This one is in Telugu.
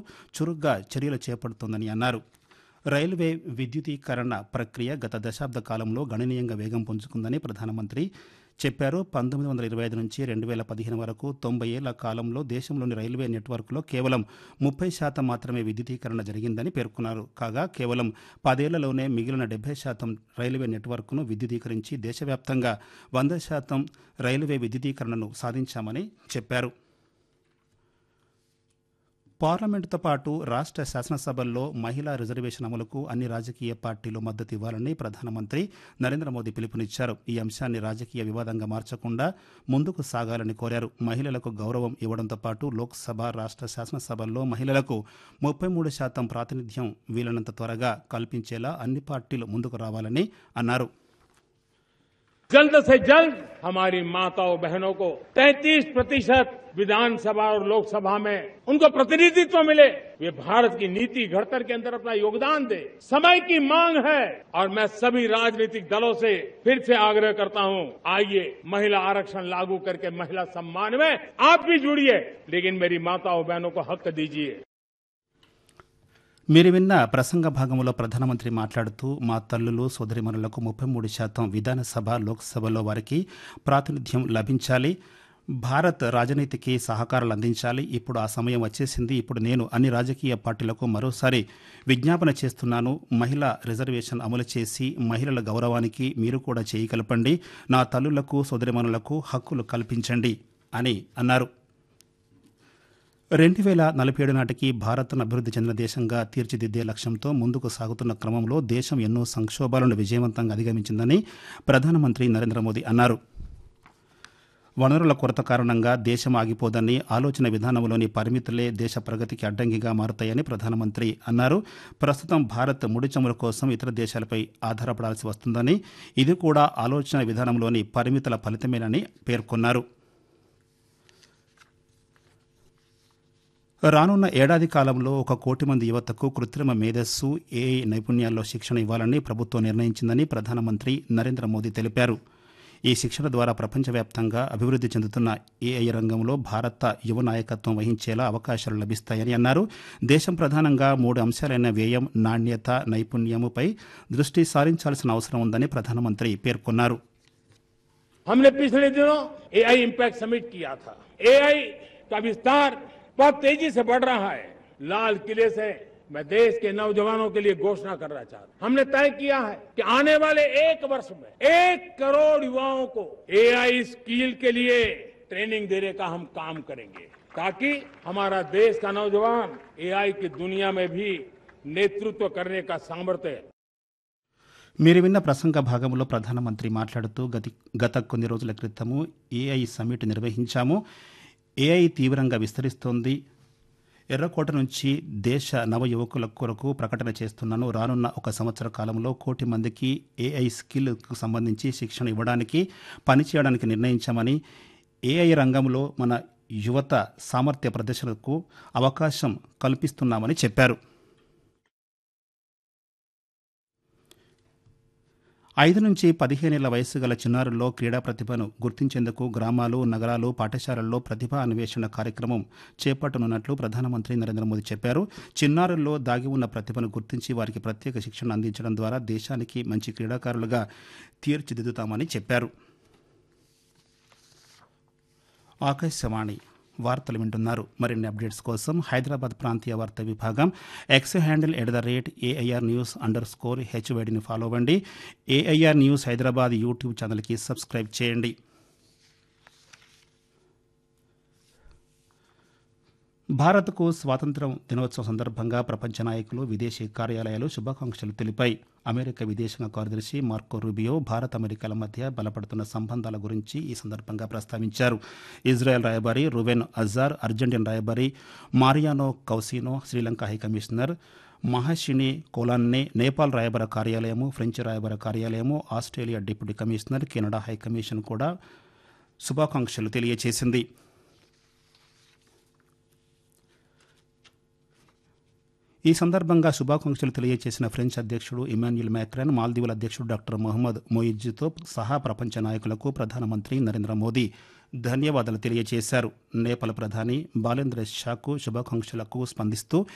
చురుగ్గా చర్యలు చేపడుతోందని అన్నారు రైల్వే విద్యుదీకరణ ప్రక్రియ గత దశాబ్ద కాలంలో గణనీయంగా వేగం పుంజుకుందని ప్రధానమంత్రి చెప్పారు పంతొమ్మిది వందల ఇరవై ఐదు నుంచి రెండు వేల పదిహేను వరకు తొంభై ఏళ్ల కాలంలో దేశంలోని రైల్వే నెట్వర్క్లో కేవలం ముప్పై శాతం మాత్రమే విద్యుదీకరణ జరిగిందని పేర్కొన్నారు కాగా కేవలం పదేళ్లలోనే మిగిలిన డెబ్బై శాతం రైల్వే నెట్వర్క్ను విద్యుదీకరించి దేశవ్యాప్తంగా వంద శాతం రైల్వే విద్యుదీకరణను సాధించామని చెప్పారు పార్లమెంటుతో పాటు రాష్ట్ర శాసనసభల్లో మహిళా రిజర్వేషన్ అమలుకు అన్ని రాజకీయ పార్టీలు మద్దతు ఇవ్వాలని ప్రధానమంత్రి నరేంద్ర మోదీ పిలుపునిచ్చారు ఈ అంశాన్ని రాజకీయ వివాదంగా మార్చకుండా ముందుకు సాగాలని కోరారు మహిళలకు గౌరవం ఇవ్వడంతో పాటు లోక్సభ రాష్ట్ర శాసనసభల్లో మహిళలకు ముప్పై మూడు శాతం ప్రాతినిధ్యం వీలైనంత త్వరగా కల్పించేలా అన్ని పార్టీలు ముందుకు రావాలని అన్నారు जल्द से जल्द हमारी माताओं बहनों को 33 प्रतिशत विधानसभा और लोकसभा में उनको प्रतिनिधित्व मिले वे भारत की नीति घड़तर के अंदर अपना योगदान दे समय की मांग है और मैं सभी राजनीतिक दलों से फिर से आग्रह करता हूं आइए महिला आरक्षण लागू करके महिला सम्मान में आप भी जुड़िए लेकिन मेरी माताओं बहनों को हक दीजिए మీరు విన్న ప్రసంగ భాగంలో ప్రధానమంత్రి మాట్లాడుతూ మా తల్లులు సోదరిమణులకు ముప్పై మూడు శాతం విధానసభ లోక్సభలో వారికి ప్రాతినిధ్యం లభించాలి భారత్ రాజనీతికి సహకారాలు అందించాలి ఇప్పుడు ఆ సమయం వచ్చేసింది ఇప్పుడు నేను అన్ని రాజకీయ పార్టీలకు మరోసారి విజ్ఞాపన చేస్తున్నాను మహిళా రిజర్వేషన్ అమలు చేసి మహిళల గౌరవానికి మీరు కూడా చేయి కలపండి నా తల్లులకు సోదరిమణులకు హక్కులు కల్పించండి అని అన్నారు రెండు వేల నలభై ఏడు నాటికి భారత్ను అభివృద్ధి చెందిన దేశంగా తీర్చిదిద్దే లక్ష్యంతో ముందుకు సాగుతున్న క్రమంలో దేశం ఎన్నో సంక్షోభాలను విజయవంతంగా అధిగమించిందని ప్రధానమంత్రి నరేంద్ర మోదీ అన్నారు వనరుల కొరత కారణంగా దేశం ఆగిపోదని ఆలోచన విధానంలోని పరిమితులే దేశ ప్రగతికి అడ్డంకిగా మారుతాయని ప్రధానమంత్రి అన్నారు ప్రస్తుతం భారత్ ముడి చమురు కోసం ఇతర దేశాలపై ఆధారపడాల్సి వస్తుందని ఇది కూడా ఆలోచన విధానంలోని పరిమితుల ఫలితమేనని పేర్కొన్నారు రానున్న ఏడాది కాలంలో ఒక కోటి మంది యువతకు కృత్రిమ మేధస్సు ఏఐ నైపుణ్యాల్లో శిక్షణ ఇవ్వాలని ప్రభుత్వం నిర్ణయించిందని ప్రధానమంత్రి నరేంద్ర మోదీ తెలిపారు ఈ శిక్షణ ద్వారా ప్రపంచవ్యాప్తంగా అభివృద్ధి చెందుతున్న ఏఐ రంగంలో భారత యువ నాయకత్వం వహించేలా అవకాశాలు లభిస్తాయని అన్నారు దేశం ప్రధానంగా మూడు అంశాలైన వ్యయం నాణ్యత నైపుణ్యముపై దృష్టి సారించాల్సిన అవసరం ఉందని ప్రధానమంత్రి పేర్కొన్నారు हमने पिछले दिनों एआई इम्पैक्ट समिट किया था एआई का विस्तार बहुत तेजी से बढ़ रहा है लाल किले से मैं देश के नौजवानों के लिए घोषणा करना चाहता हूं हमने तय किया है कि आने वाले एक वर्ष में एक करोड़ युवाओं को एआई स्किल के लिए ट्रेनिंग देने का हम काम करेंगे ताकि हमारा देश का नौजवान एआई की दुनिया में भी नेतृत्व करने का सामर्थ्य మీరు విన్న ప్రసంగ భాగంలో ప్రధానమంత్రి మాట్లాడుతూ గతి గత కొన్ని రోజుల క్రితము ఏఐ సమ్మిట్ నిర్వహించాము ఏఐ తీవ్రంగా విస్తరిస్తోంది ఎర్రకోట నుంచి దేశ నవ యువకుల కొరకు ప్రకటన చేస్తున్నాను రానున్న ఒక సంవత్సర కాలంలో కోటి మందికి ఏఐ స్కిల్కు సంబంధించి శిక్షణ ఇవ్వడానికి పనిచేయడానికి నిర్ణయించామని ఏఐ రంగంలో మన యువత సామర్థ్య ప్రదర్శనకు అవకాశం కల్పిస్తున్నామని చెప్పారు ఐదు నుంచి పదిహేనేళ్ల వయసు గల చిన్నారుల్లో క్రీడా ప్రతిభను గుర్తించేందుకు గ్రామాలు నగరాలు పాఠశాలల్లో ప్రతిభా అన్వేషణ కార్యక్రమం చేపట్టనున్నట్లు ప్రధానమంత్రి నరేంద్ర మోదీ చెప్పారు చిన్నారుల్లో దాగి ఉన్న ప్రతిభను గుర్తించి వారికి ప్రత్యేక శిక్షణ అందించడం ద్వారా దేశానికి మంచి క్రీడాకారులుగా తీర్చిదిద్దుతామని చెప్పారు ఆకాశవాణి వార్తలు వింటున్నారు మరిన్ని అప్డేట్స్ కోసం హైదరాబాద్ ప్రాంతీయ వార్తా విభాగం X handle at the rate AIR news underscore స్కోర్ హెచ్వైడిని ఫాలో అవ్వండి ఏఐఆర్ న్యూస్ హైదరాబాద్ యూట్యూబ్ ఛానల్కి సబ్స్క్రైబ్ చేయండి భారత్కు స్వాతంత్ర్యం దినోత్సవం సందర్భంగా ప్రపంచ నాయకులు విదేశీ కార్యాలయాలు శుభాకాంక్షలు తెలిపాయి అమెరికా విదేశాంగ కార్యదర్శి మార్కో రూబియో భారత్ అమెరికాల మధ్య బలపడుతున్న సంబంధాల గురించి ఈ సందర్భంగా ప్రస్తావించారు ఇజ్రాయెల్ రాయబారి రువెన్ అజార్ అర్జెంటీనా రాయబారి Mariano Causino Sri Lanka high commissioner Mahishini Colonne Nepal రాయబార కార్యాలయము ఫ్రెంచ్ రాయబార కార్యాలయము Australia deputy commissioner Canada high commission కూడా శుభాకాంక్షలు తెలియజేసింది ఈ సందర్భంగా శుభాకాంక్షలు తెలియజేసిన ఫ్రెంచ్ అధ్యక్షుడు ఇమాన్యుల్ మ్యాక్రాన్ మాల్దీవుల అధ్యక్షుడు డాక్టర్ మొహమ్మద్ మొయిజ్తో సహా ప్రపంచ నాయకులకు ప్రధానమంత్రి నరేంద్ర మోదీ ధన్యవాదాలు తెలియజేశారు నేపాల్ ప్రధాని బాలేంద్ర షాకు శుభాకాంక్షలకు స్పందిస్తూ